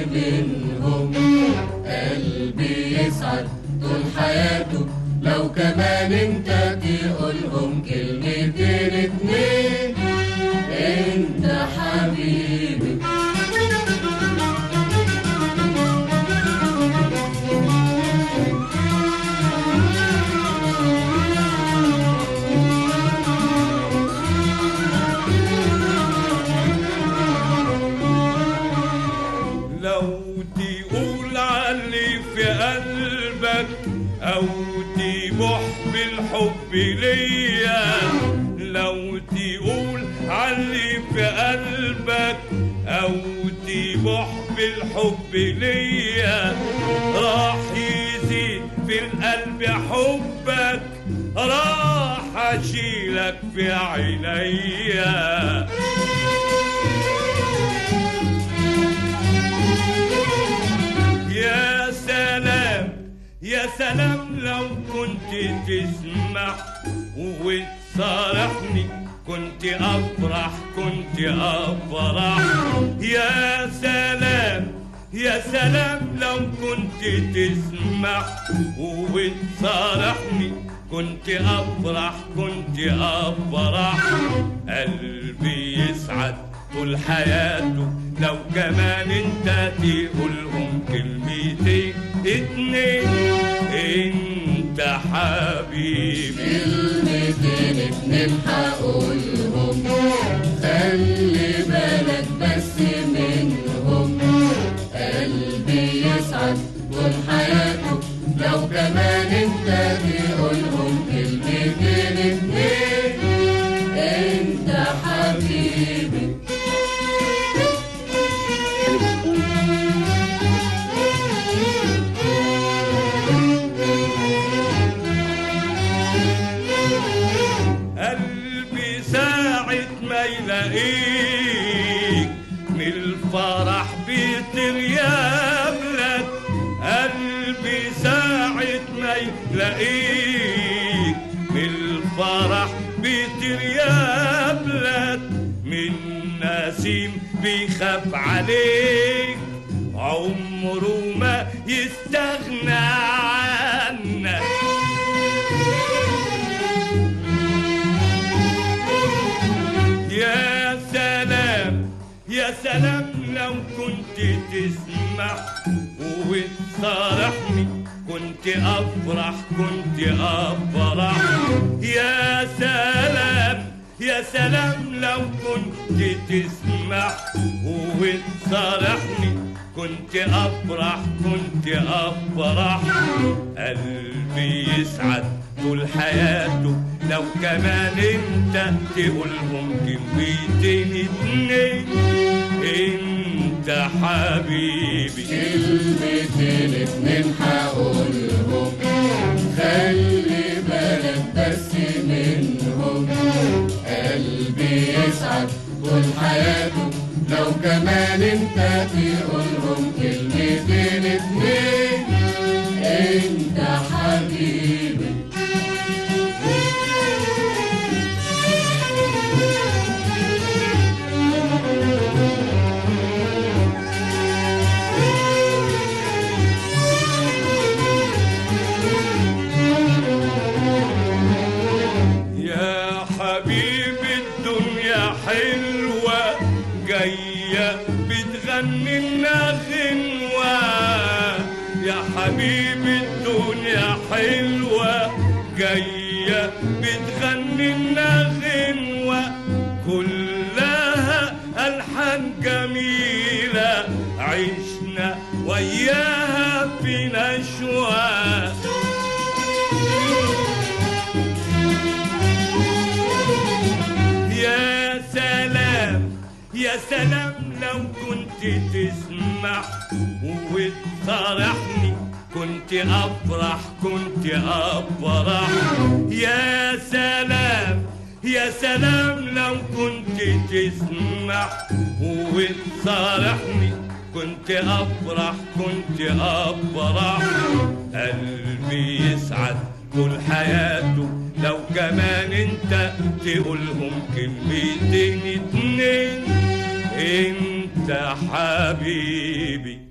منهم قلبي يسعد طول حياته لو كمان انت تقولهم كلمتين اتنين انت حبيبي لو تقول علي في قلبك او تبح بالحب ليا لو تقول علي في قلبك او تبح بالحب ليا راح يزيد في القلب حبك راح اشيلك في عينيا يا سلام يا سلام لو كنت تسمع وتصارحني كنت افرح كنت افرح يا سلام يا سلام لو كنت تسمع وتصارحني كنت افرح كنت افرح قلبي يسعد طول حياته لو كمان انت تقولهم كلمتين اتنين انت حبيبي كلمتين اتنين هقولهم خلي بالك بس منهم قلبي يسعد طول حياته لو كمان انت تقولهم كلمتين اتنين انت حبيبي قلبي ساعة ما يلاقيك من الفرح بيطير يا بلاد قلبي ساعة ما يلاقيك من الفرح بيطير يا بلاد من نسيم بيخاف عليك عمره ما يستغنى عنك يا سلام يا سلام لو كنت تسمع وتصارحني كنت افرح كنت افرح يا سلام يا سلام لو كنت تسمع وتصارحني كنت افرح كنت افرح قلبي يسعد طول حياته لو كمان انت تقولهم كلمتين اتنين انت حبيبي كلمتين اتنين هقولهم خلي بالك بس منهم قلبي يسعد طول حياته لو كمان انت تقولهم كلمتين اتنين انت حبيبي يا حبيب الدنيا حلوة جاية بتغني لنا غنوة يا حبيب الدنيا حلوة جاية بتغني لنا غنوة كلها ألحان جميلة عشنا وياها في نشوة يا سلام يا سلام لو كنت تسمع وتصارحني كنت افرح كنت افرح يا سلام يا سلام لو كنت تسمع وتصارحني كنت افرح كنت افرح قلبي يسعد طول حياته لو كمان انت تقولهم كلمتين اتنين انت حبيبي